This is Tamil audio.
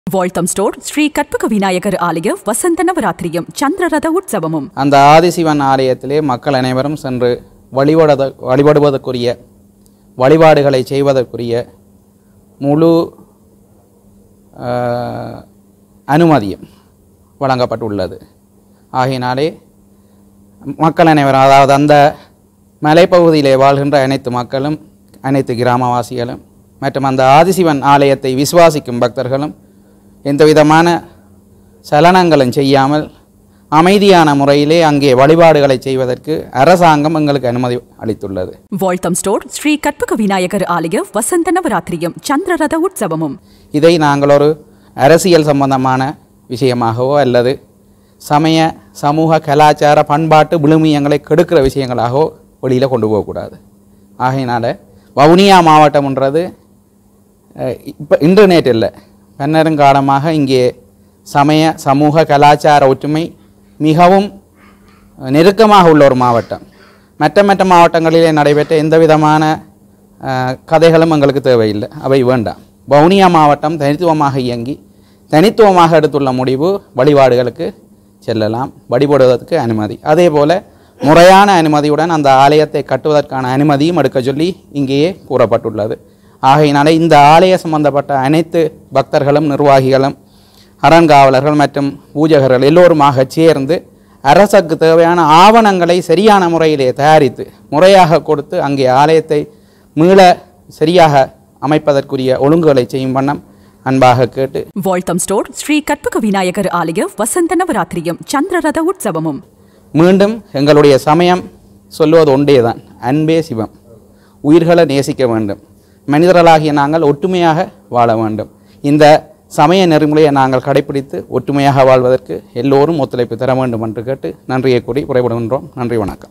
వాల్తమ్ స్టోర్ శ్రీ కற்பక వినాయకర్ ఆలయ వసంత నవరాత్రియం చంద్రరథ ఉత్సవமும் அந்த ஆதிசிவன் ஆலயத்திலே மக்கள் அனைவரும் சென்று வழிபட வழிபடுவதற்குரிய வழிபாடுகளை செய்வதற்குரிய முழு ஆஹ், அனுமதியும் வழங்கப்பட்டுள்ளது ஆகையினாலே மக்கள் அனைவரும் அதாவது அந்த மலைப்பகுதியிலே வாழ்கின்ற அனைத்து மக்களும் அனைத்து கிராமவாசிகளும் மற்றும் அந்த ஆதிசிவன் ஆலயத்தை விசுவாசிக்கும் பக்தர்களும் எந்த விதமான சலனங்களும் செய்யாமல் அமைதியான முறையிலே அங்கே வழிபாடுகளை செய்வதற்கு அரசாங்கம் எங்களுக்கு அனுமதி அளித்துள்ளது వాల్తమ్ స్టోర్ శ్రీ కற்பక వినాయకర్ ఆలయ వసంత నవరాత్రియం చంద్రరథ ఉత్సవமும் இதை நாங்கள் ஒரு அரசியல் சம்பந்தமான விஷயமாகவோ அல்லது சமய சமூக கலாச்சார பண்பாட்டு விழுமியங்களை கெடுக்கிற விஷயங்களாகவோ வெளியில் கொண்டு போகக்கூடாது ஆகையினால வவுனியா மாவட்டம்ன்றது இப்போ இன்டர்நெட் இல்லை பன்னெருங்காலமாக இங்கே சமய சமூக கலாச்சார ஒற்றுமை மிகவும் நெருக்கமாக உள்ள ஒரு மாவட்டம் மற்ற மற்ற மாவட்டங்களிலே நடைபெற்ற எந்த விதமான அஹ், கதைகளும் எங்களுக்கு தேவையில்லை அவை வேண்டாம் வவுனியா மாவட்டம் தனித்துவமாக இயங்கி தனித்துவமாக எடுத்துள்ள முடிவு வழிபாடுகளுக்கு செல்லலாம் வழிபடுவதற்கு அனுமதி அதே போல முறையான அனுமதியுடன் அந்த ஆலயத்தை கட்டுவதற்கான அனுமதியும் எடுக்க சொல்லி இங்கேயே கூறப்பட்டுள்ளது ஆகையினாலே இந்த ஆலய சம்பந்தப்பட்ட அனைத்து பக்தர்களும் நிர்வாகிகளும் அறங்காவலர்கள் மற்றும் பூஜகர்கள் எல்லோருமாக சேர்ந்து அரசுக்கு தேவையான ஆவணங்களை சரியான முறையிலே தயாரித்து முறையாக கொடுத்து அங்கே ஆலயத்தை மீள சரியாக அமைப்பதற்குரிய ஒழுங்குகளை செய்யும் வண்ணம் அன்பாக கேட்டு வால்தம் ஸ்டோர் ஸ்ரீ கற்பக விநாயகர் ஆலய வசந்த நவராத்திரியம் சந்திரரத உற்சவமும் மீண்டும் எங்களுடைய சமயம் சொல்லுவது ஒன்றேதான் அன்பே சிவம் உயிர்களை நேசிக்க வேண்டும் மனிதர்களாகிய நாங்கள் ஒற்றுமையாக வாழ வேண்டும் இந்த சமய நெறிமுறையை நாங்கள் கடைபிடித்து ஒற்றுமையாக வாழ்வதற்கு எல்லோரும் ஒத்துழைப்பு தர வேண்டும் என்று கேட்டு நன்றியை கூறி குறைபடுகின்றோம் நன்றி வணக்கம்